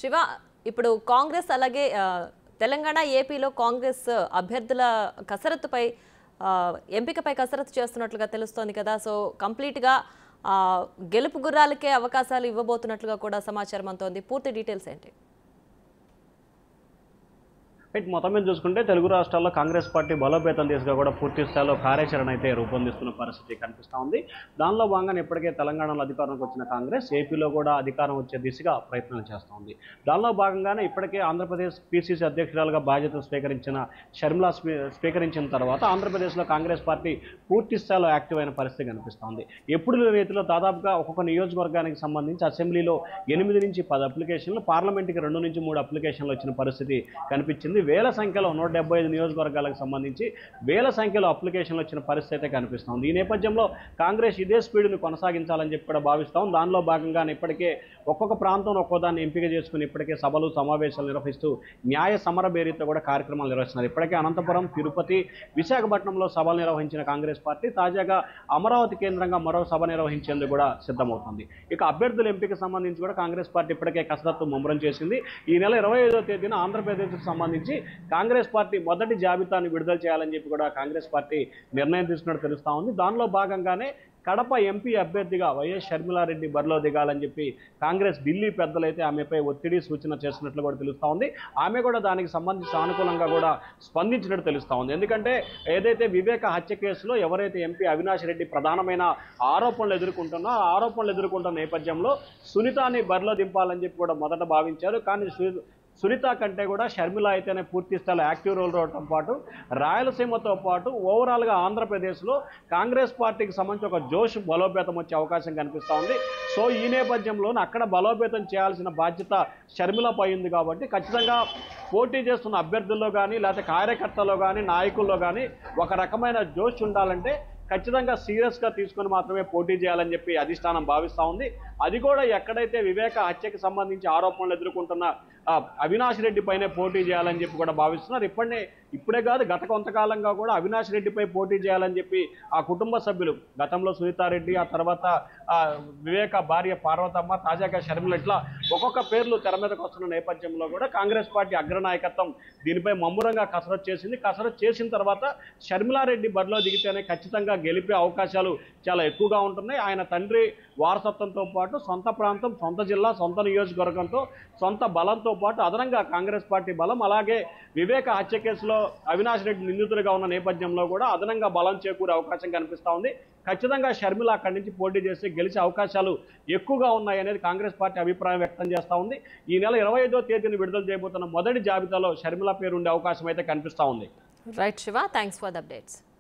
శివ ఇప్పుడు కాంగ్రెస్ అలాగే ఆ, తెలంగాణ ఏపీలో కాంగ్రెస్ అభ్యర్థుల కసరత్తుపై ఆ, ఎంపికపై కసరత్తు చేస్తున్నట్లుగా తెలుస్తోంది కదా సో కంప్లీట్గా ఆ, గెలుపు గుర్రాలకే అవకాశాలు ఇవ్వబోతున్నట్లుగా కూడా సమాచారం అంతోంది పూర్తి డీటెయిల్స్ ఏంటి రైట్ మొత్తం మీద చూసుకుంటే తెలుగు రాష్ట్రాల్లో కాంగ్రెస్ పార్టీ బలోపేతం దిశగా కూడా పూర్తి స్థాయిలో కార్యాచరణ అయితే రూపొందిస్తున్న పరిస్థితి కనిపిస్తూ ఉంది దానిలో భాగంగా ఇప్పటికే తెలంగాణలో అధికారంలోకి వచ్చిన కాంగ్రెస్ ఏపీలో కూడా అధికారం వచ్చే దిశగా ప్రయత్నాలు చేస్తూ ఉంది దానిలో భాగంగానే ఇప్పటికే ఆంధ్రప్రదేశ్ పిసిసి అధ్యక్షురాలుగా బాధ్యతలు స్వీకరించిన షర్మిలా స్వీ- స్వీకరించిన తర్వాత ఆంధ్రప్రదేశ్లో కాంగ్రెస్ పార్టీ పూర్తి స్థాయిలో యాక్టివ్ అయిన పరిస్థితి కనిపిస్తోంది ఎప్పుడు లేని రీతిలో దాదాపుగా ఒక్కొక్క నియోజకవర్గానికి సంబంధించి అసెంబ్లీలో ఎనిమిది నుంచి పది అప్లికేషన్లు పార్లమెంట్కి రెండు నుంచి మూడు అప్లికేషన్లు వచ్చిన పరిస్థితి కనిపించింది వేల సంఖ్యలో నూట డెబ్బై ఐదు నియోజకవర్గాలకు సంబంధించి వేల సంఖ్యలో అప్లికేషన్లు వచ్చిన పరిస్థితి అయితే కనిపిస్తోంది ఈ నేపథ్యంలో కాంగ్రెస్ ఇదే స్పీడ్ని కొనసాగించాలని చెప్పి కూడా భావిస్తాం దానిలో భాగంగానే ఇప్పటికే ఒక్కొక్క ప్రాంతంలో ఒక్కో దాన్ని ఎంపిక చేసుకుని ఇప్పటికే సభలు సమావేశాలు నిర్వహిస్తూ న్యాయ సమర బేరీతో కూడా కార్యక్రమాలు నిర్వహిస్తున్నారు ఇప్పటికే అనంతపురం తిరుపతి విశాఖపట్నంలో సభలు నిర్వహించిన కాంగ్రెస్ పార్టీ తాజాగా అమరావతి కేంద్రంగా మరో సభ నిర్వహించేందుకు కూడా సిద్ధమవుతుంది ఇక అభ్యర్థుల ఎంపిక సంబంధించి కూడా కాంగ్రెస్ పార్టీ ఇప్పటికే కసరత్తు ముమ్మరం చేసింది ఈ నెల ఇరవై ఐదో తేదీన ఆంధ్రప్రదేశ్కు సంబంధించి కాంగ్రెస్ పార్టీ మొదటి జాబితాను విడుదల చేయాలని చెప్పి కూడా కాంగ్రెస్ పార్టీ నిర్ణయం తీసుకున్నట్టు తెలుస్తా ఉంది దానిలో భాగంగానే కడప ఎంపీ అభ్యర్థిగా వైఎస్ షర్మిలారెడ్డి బరిలో దిగాలని చెప్పి కాంగ్రెస్ ఢిల్లీ పెద్దలైతే ఆమెపై ఒత్తిడి సూచన చేస్తున్నట్లు కూడా తెలుస్తా ఉంది ఆమె కూడా దానికి సంబంధించి సానుకూలంగా కూడా స్పందించినట్టు తెలుస్తా ఉంది ఎందుకంటే ఏదైతే వివేక హత్య కేసులో ఎవరైతే ఎంపీ అవినాష్ రెడ్డి ప్రధానమైన ఆరోపణలు ఎదుర్కొంటున్నా ఆ ఆరోపణలు ఎదుర్కొంటున్న నేపథ్యంలో సునీతాని బరిలో దింపాలని చెప్పి కూడా మొదట భావించారు కానీ సు- సునీత కంటే కూడా షర్మిల అయితేనే పూర్తి స్థాయిలో యాక్టివ్ రోల్ రావడంతో పాటు రాయలసీమతో పాటు ఓవరాల్గా ఆంధ్రప్రదేశ్లో కాంగ్రెస్ పార్టీకి సంబంధించి ఒక జోష్ బలోపేతం వచ్చే అవకాశం కనిపిస్తూ ఉంది సో ఈ నేపథ్యంలోనే అక్కడ బలోపేతం చేయాల్సిన బాధ్యత షర్మిలపై ఉంది కాబట్టి ఖచ్చితంగా పోటీ చేస్తున్న అభ్యర్థుల్లో కానీ లేకపోతే కార్యకర్తల్లో కానీ నాయకుల్లో కానీ ఒక రకమైన జోష్ ఉండాలంటే ఖచ్చితంగా సీరియస్గా తీసుకొని మాత్రమే పోటీ చేయాలని చెప్పి అధిష్టానం భావిస్తూ ఉంది అది కూడా ఎక్కడైతే వివేక హత్యకి సంబంధించి ఆరోపణలు ఎదుర్కొంటున్న ఆ, అవినాష్ రెడ్డి పైనే పోటీ చేయాలని చెప్పి కూడా భావిస్తున్నారు ఇప్పటినే ఇప్పుడే కాదు గత కొంతకాలంగా కూడా అవినాష్ రెడ్డిపై పోటీ చేయాలని చెప్పి ఆ కుటుంబ సభ్యులు గతంలో సునీతారెడ్డి ఆ తర్వాత ఆ, వివేక భార్య పార్వతమ్మ తాజాగా షర్మిల ఇట్లా ఒక్కొక్క పేర్లు తెర మీదకి వస్తున్న నేపథ్యంలో కూడా కాంగ్రెస్ పార్టీ అగ్రనాయకత్వం దీనిపై మమ్మురంగా కసరత్తు చేసింది కసరత్తు చేసిన తర్వాత షర్మిలారెడ్డి బరిలో దిగితేనే ఖచ్చితంగా గెలిపే అవకాశాలు చాలా ఎక్కువగా ఉంటున్నాయి ఆయన తండ్రి వారసత్వంతో పాటు సొంత ప్రాంతం సొంత జిల్లా సొంత నియోజకవర్గంతో సొంత బలంతో పాటు అదనంగా కాంగ్రెస్ పార్టీ బలం అలాగే వివేక హత్య కేసులో అవినాష్ రెడ్డి నిందితుడిగా ఉన్న నేపథ్యంలో కూడా అదనంగా బలం చేకూరే అవకాశం కనిపిస్తూ ఉంది ఖచ్చితంగా షర్మిల అక్కడి నుంచి పోటీ చేసి గెలిచే అవకాశాలు ఎక్కువగా ఉన్నాయి అనేది కాంగ్రెస్ పార్టీ అభిప్రాయం వ్యక్తం చేస్తూ ఉంది ఈ నెల ఇరవై ఐదో తేదీని విడుదల చేయబోతున్న మొదటి జాబితాలో షర్మిల పేరు ఉండే అవకాశం అయితే కనిపిస్తూ ఉంది right Shiva thanks for the updates